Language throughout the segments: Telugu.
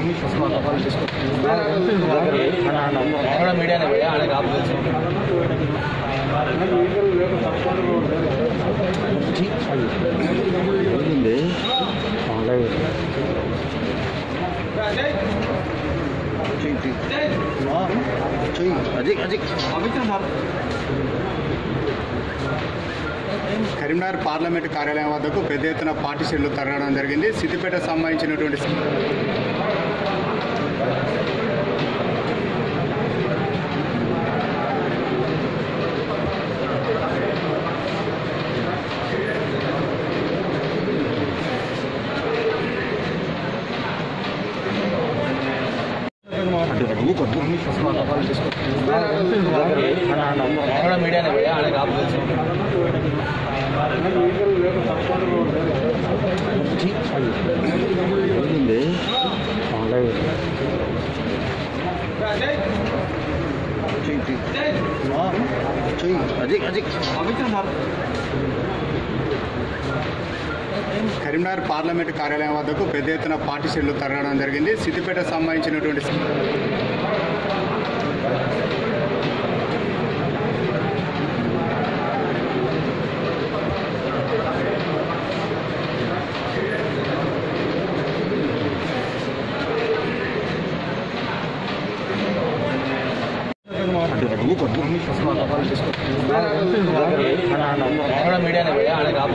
మీడియానే పోయా ఆడ కాపు అజిక్ అజిక్ కరీంనగర్ పార్లమెంటు కార్యాలయం వద్దకు పెద్ద ఎత్తున పార్టీ శ్రేణులు తరగడం జరిగింది సిద్దిపేట సంబంధించినటువంటి మీడియానే పోయా ఆడ కాపు అజిక్ అజిక్ కరీంనగర్ పార్లమెంటు కార్యాలయం వద్దకు పెద్ద ఎత్తున పార్టీ శ్రేణులు తరగడం జరిగింది సిద్దిపేట సంబంధించినటువంటి మీడియానే పోయా ఆడ కాపు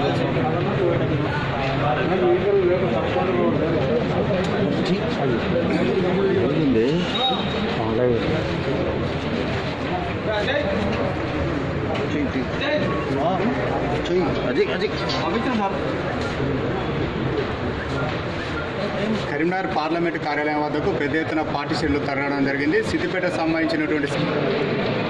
అజిక్ అజిక్ కరీంనగర్ పార్లమెంటు కార్యాలయం వద్దకు పెద్ద ఎత్తున పార్టీ శ్రేణులు తరగడం జరిగింది సిద్దిపేట సంబంధించినటువంటి